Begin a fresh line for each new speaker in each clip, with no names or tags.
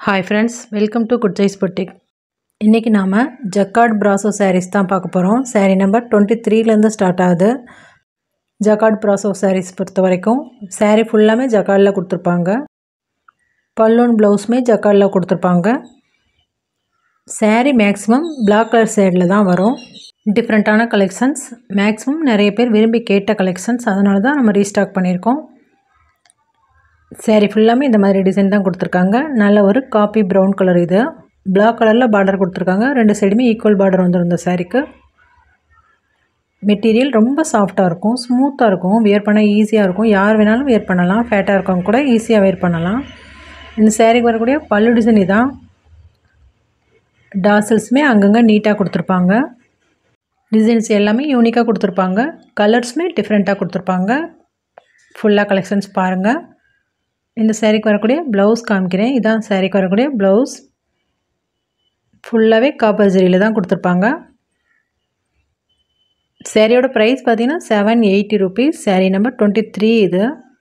hi friends welcome to good size boutique இன்றைக்கி நாம் jacquard brasso sarees தான் பார்க்க போகிறோம் சாரீ நம்பர் டுவெண்ட்டி த்ரீலேருந்து ஸ்டார்ட் ஆகுது ஜக்கார்ட் ப்ராசோ சாரீஸ் பொறுத்த வரைக்கும் சாரீ ஃபுல்லாமே ஜக்கார்டில் கொடுத்துருப்பாங்க பல்லூன் ப்ளவுஸுமே ஜக்கார்டில் கொடுத்துருப்பாங்க சாரீ மேக்ஸிமம் பிளாக் கலர் ஷேடில் தான் வரும் டிஃப்ரெண்ட்டான கலெக்ஷன்ஸ் மேக்ஸிமம் நிறைய பேர் விரும்பி கேட்ட கலெக்ஷன்ஸ் அதனால தான் நம்ம ரீஸ்டாக் பண்ணியிருக்கோம் சாரீ ஃபுல்லாமே இந்த மாதிரி டிசைன் தான் கொடுத்துருக்காங்க நல்ல ஒரு காப்பி ப்ரௌன் கலர் இது பிளாக் கலரில் பார்டர் கொடுத்துருக்காங்க ரெண்டு சைடுமே ஈக்குவல் பார்டர் வந்துடும் இந்த சாரீக்கு மெட்டீரியல் ரொம்ப சாஃப்டாக இருக்கும் ஸ்மூத்தாக இருக்கும் வியர் பண்ண ஈஸியாக இருக்கும் யார் வேணாலும் வியர் பண்ணலாம் ஃபேட்டாக இருக்கவங்க கூட ஈஸியாக வியர் பண்ணலாம் இந்த சாரீக்கு வரக்கூடிய பல்லு டிசைன் இதான் டாசல்ஸுமே அங்கங்கே நீட்டாக கொடுத்துருப்பாங்க டிசைன்ஸ் எல்லாமே யூனிக்காக கொடுத்துருப்பாங்க கலர்ஸுமே டிஃப்ரெண்ட்டாக கொடுத்துருப்பாங்க ஃபுல்லாக கலெக்ஷன்ஸ் பாருங்கள் இந்த சேரீக்கு வரக்கூடிய ப்ளவுஸ் காமிக்கிறேன் இதான் சேரீக்கு வரக்கூடிய ப்ளவுஸ் ஃபுல்லாகவே காப்பர் ஜெரியில் தான் கொடுத்துருப்பாங்க சேரீயோட ப்ரைஸ் பார்த்தீங்கன்னா seven eighty rupees saree number twenty three இது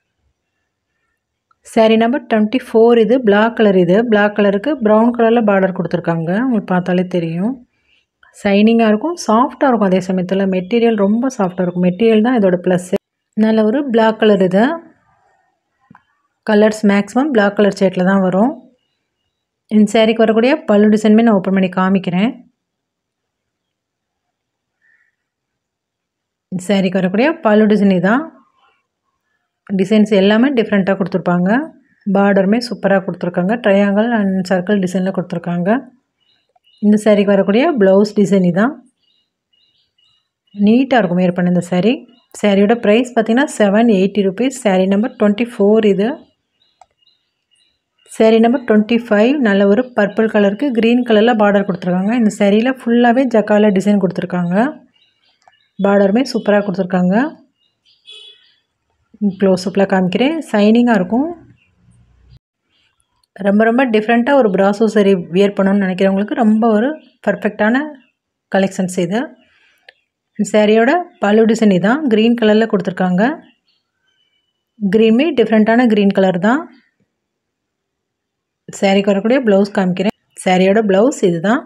சேரீ நம்பர் டுவெண்ட்டி ஃபோர் இது பிளாக் கலர் இது பிளாக் கலருக்கு ப்ரௌன் கலரில் பார்டர் கொடுத்துருக்காங்க உங்களுக்கு பார்த்தாலே தெரியும் ஷைனிங்காக இருக்கும் சாஃப்டாக இருக்கும் அதே சமயத்தில் மெட்டீரியல் ரொம்ப சாஃப்டாக இருக்கும் மெட்டீரியல் தான் இதோட ப்ளஸ் நல்ல ஒரு பிளாக் கலர் இது கலர்ஸ் மேக்ஸிமம் பிளாக் கலர் ஷேட்டில் தான் வரும் இந்த சேரீக்கு வரக்கூடிய பல்லு டிசைனுமே நான் ஓப்பன் பண்ணி காமிக்கிறேன் இந்த சேரீக்கு வரக்கூடிய பல்லு டிசைன் தான் டிசைன்ஸ் எல்லாமே டிஃப்ரெண்ட்டாக கொடுத்துருப்பாங்க பார்டருமே சூப்பராக கொடுத்துருக்காங்க ட்ரையாங்கல் அண்ட் சர்க்கிள் டிசைனில் கொடுத்துருக்காங்க இந்த சேரீக்கு வரக்கூடிய ப்ளவுஸ் டிசைன் தான் நீட்டாக இருக்கும் வேர் பண்ண இந்த சேரீ சேரீயோட ப்ரைஸ் பார்த்திங்கன்னா seven eighty rupees saree number twenty four இது சேரீ நம்பர் டுவெண்ட்டி ஃபைவ் நல்ல ஒரு பர்பிள் கலருக்கு க்ரீன் கலரில் பார்டர் கொடுத்துருக்காங்க இந்த சேரீயில் ஃபுல்லாகவே ஜக்கால டிசைன் கொடுத்துருக்காங்க பார்டருமே சூப்பராக கொடுத்துருக்காங்க க்ளோஸ்அப்பில் காமிக்கிறேன் ஷைனிங்காக இருக்கும் ரொம்ப ரொம்ப டிஃப்ரெண்ட்டாக ஒரு ப்ராசோ சரி வியர் பண்ணணும்னு நினைக்கிறவங்களுக்கு ரொம்ப ஒரு பர்ஃபெக்டான கலெக்ஷன்ஸ் இது சேரீயோட பல்லு டிசைன் தான் க்ரீன் கலரில் கொடுத்துருக்காங்க க்ரீன்மே டிஃப்ரெண்ட்டான க்ரீன் கலர் தான் சேரீக்கு வரக்கூடிய ப்ளவுஸ் காமிக்கிறேன் சேரீயோட ப்ளவுஸ் இது தான்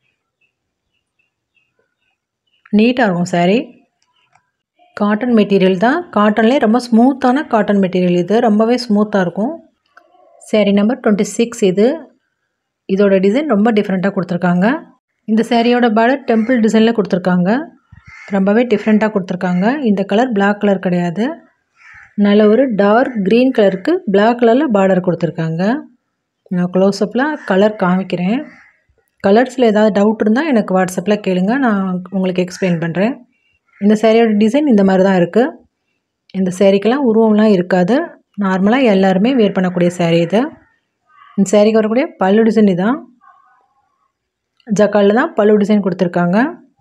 நீட்டாக இருக்கும் சேரீ காட்டன் மெட்டீரியல் தான் காட்டன்லேயே ரொம்ப ஸ்மூத்தான காட்டன் மெட்டீரியல் இது ரொம்பவே ஸ்மூத்தாக இருக்கும் சேரீ நம்பர் டுவெண்ட்டி சிக்ஸ் இது இதோட டிசைன் ரொம்ப டிஃப்ரெண்ட்டாக கொடுத்துருக்காங்க இந்த சேரீயோட பார்டர் டெம்பிள் டிசைனில் கொடுத்துருக்காங்க ரொம்பவே டிஃப்ரெண்ட்டாக கொடுத்துருக்காங்க இந்த கலர் பிளாக் கலர் கிடையாது நல்ல ஒரு டார்க் க்ரீன் கலருக்கு பிளாக் கலரில் பார்டர் கொடுத்துருக்காங்க நான் க்ளோஸ்அப்பில் கலர் காமிக்கிறேன் கலர்ஸில் ஏதாவது டவுட் இருந்தால் எனக்கு வாட்ஸ்அப்பில் கேளுங்க நான் உங்களுக்கு எக்ஸ்பிளைன் பண்ணுறேன் இந்த சேரீயோட டிசைன் இந்த மாதிரி தான் இருக்குது இந்த சேரீக்கெல்லாம் உருவம்லாம் இருக்காது நார்மலாக எல்லாருமே வேர் பண்ணக்கூடிய சேரீ இது இந்த சேரீக்கு வரக்கூடிய பல்லு டிசைன் இதான் ஜக்காலில் தான் பல்லு டிசைன் கொடுத்துருக்காங்க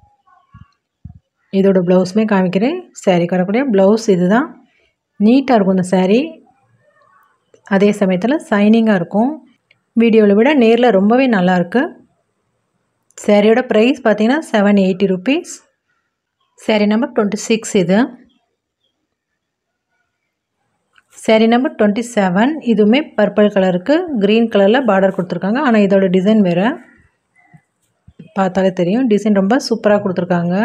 இதோட ப்ளவுஸுமே காமிக்கிறேன் சேரீக்கு வரக்கூடிய ப்ளவுஸ் இது தான் நீட்டாக இருக்கும் இந்த சேரீ அதே சமயத்தில் ஷைனிங்காக இருக்கும் வீடியோவில் விட நேரில் ரொம்பவே நல்லாயிருக்கு சேரீயோட ப்ரைஸ் பார்த்தீங்கன்னா seven eighty rupees saree number twenty six இது சேரீ நம்பர் டுவெண்ட்டி செவன் இதுவுமே பர்பிள் கலருக்கு க்ரீன் கலரில் பார்டர் கொடுத்துருக்காங்க ஆனால் இதோட டிசைன் வேறு பார்த்தாலே தெரியும் டிசைன் ரொம்ப சூப்பராக கொடுத்துருக்காங்க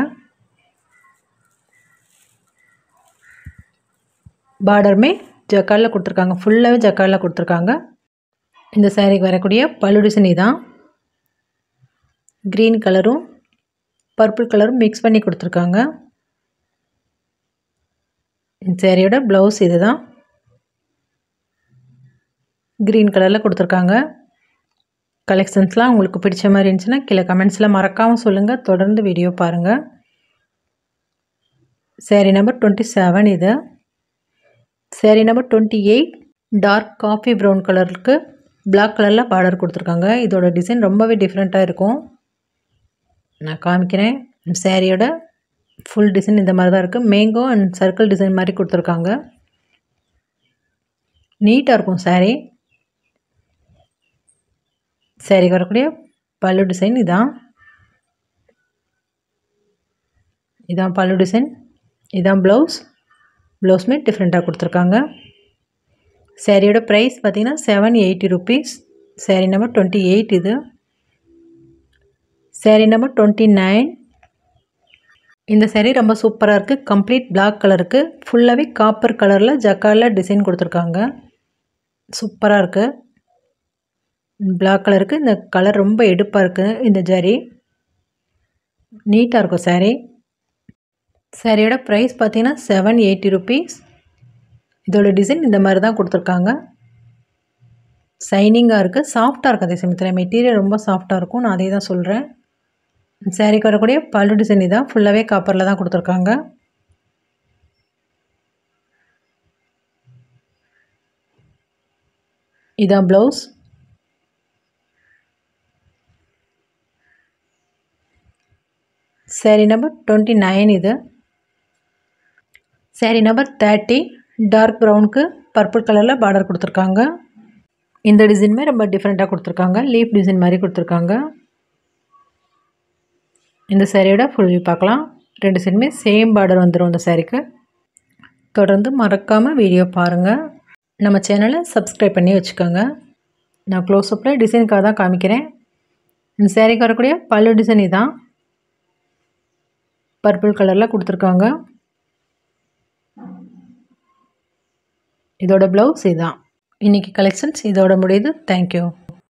பார்டருமே ஜக்காலில் கொடுத்துருக்காங்க ஃபுல்லாகவே ஜக்காலில் கொடுத்துருக்காங்க இந்த சேரீக்கு வரக்கூடிய பல்லு டிசைன் தான் க்ரீன் கலரும் பர்பிள் கலரும் மிக்ஸ் பண்ணி கொடுத்துருக்காங்க இந்த சேரீயோட ப்ளவுஸ் இது தான் க்ரீன் கலரில் கொடுத்துருக்காங்க கலெக்ஷன்ஸ்லாம் உங்களுக்கு பிடிச்ச மாதிரி இருந்துச்சுன்னா கீழே கமெண்ட்ஸில் மறக்காமல் சொல்லுங்கள் தொடர்ந்து வீடியோ பாருங்கள் சேரீ நம்பர் டுவெண்ட்டி செவன் இது saree number twenty eight dark coffee brown கலருக்கு பிளாக் கலரில் பார்டர் கொடுத்துருக்காங்க இதோட டிசைன் ரொம்பவே டிஃப்ரெண்ட்டாக இருக்கும் நான் காமிக்கிறேன் சேரீயோட ஃபுல் டிசைன் இந்த மாதிரி தான் இருக்குது மேங்கோ அண்ட் சர்க்கிள் டிசைன் மாதிரி கொடுத்துருக்காங்க நீட்டாக இருக்கும் சேரீ சேரீக்கு வரக்கூடிய பல்லு டிசைன் இதான் இதான் பல்லு டிசைன் இதான் ப்ளவுஸ் ப்ளவுஸுமே டிஃப்ரெண்ட்டாக கொடுத்துருக்காங்க சேரீயோட ப்ரைஸ் பார்த்திங்கன்னா seven eighty rupees saree number twenty eight இது சாரீ நம்பர் டுவெண்ட்டி நைன் இந்த saree ரொம்ப சூப்பராக இருக்குது கம்ப்ளீட் Black கலருக்கு ஃபுல்லாகவே காப்பர் கலரில் ஜக்காலில் டிசைன் கொடுத்துருக்காங்க சூப்பராக இருக்குது Black கலருக்கு இந்த கலர் ரொம்ப எடுப்பாக இருக்குது இந்த ஜரி நீட்டாக இருக்கும் saree சாரியோட ப்ரைஸ் பார்த்தீங்கன்னா செவன் எயிட்டி ருபீஸ் இதோட டிசைன் இந்த மாதிரி தான் கொடுத்துருக்காங்க ஷைனிங்காக இருக்குது சாஃப்டாக இருக்குது அதே சமயத்தில் மெட்டீரியல் ரொம்ப சாஃப்டாக இருக்கும் நான் அதே தான் சொல்கிறேன் சாரீக்கு வரக்கூடிய பல்லு டிசைன் இதான் ஃபுல்லாகவே காப்பரில் தான் கொடுத்துருக்காங்க இதான் blouse saree number twenty nine இது சாரீ நம்பர் தேர்ட்டி டார்க் ப்ரௌனுக்கு பர்பிள் கலரில் பார்டர் கொடுத்துருக்காங்க இந்த டிசைனுமே ரொம்ப டிஃப்ரெண்ட்டாக கொடுத்துருக்காங்க லீஃப் டிசைன் மாதிரி கொடுத்துருக்காங்க இந்த சாரியோட ஃபுல் வியூ பார்க்கலாம் ரெண்டு சைடுமே சேம் பார்டர் வந்துடும் இந்த சாரீக்கு தொடர்ந்து மறக்காமல் வீடியோ பாருங்கள் நம்ம சேனலை சப்ஸ்கிரைப் பண்ணி வச்சுக்கோங்க நான் க்ளோஸ்அப்பில் டிசைனுக்காக தான் காமிக்கிறேன் இந்த சாரீக்கு வரக்கூடிய பல்லு டிசைன் இதான் பர்பிள் கலரில் கொடுத்துருக்காங்க இதோட ப்ளவுஸ் இதான் இன்றைக்கி கலெக்ஷன்ஸ் இதோட முடியுது தேங்க்யூ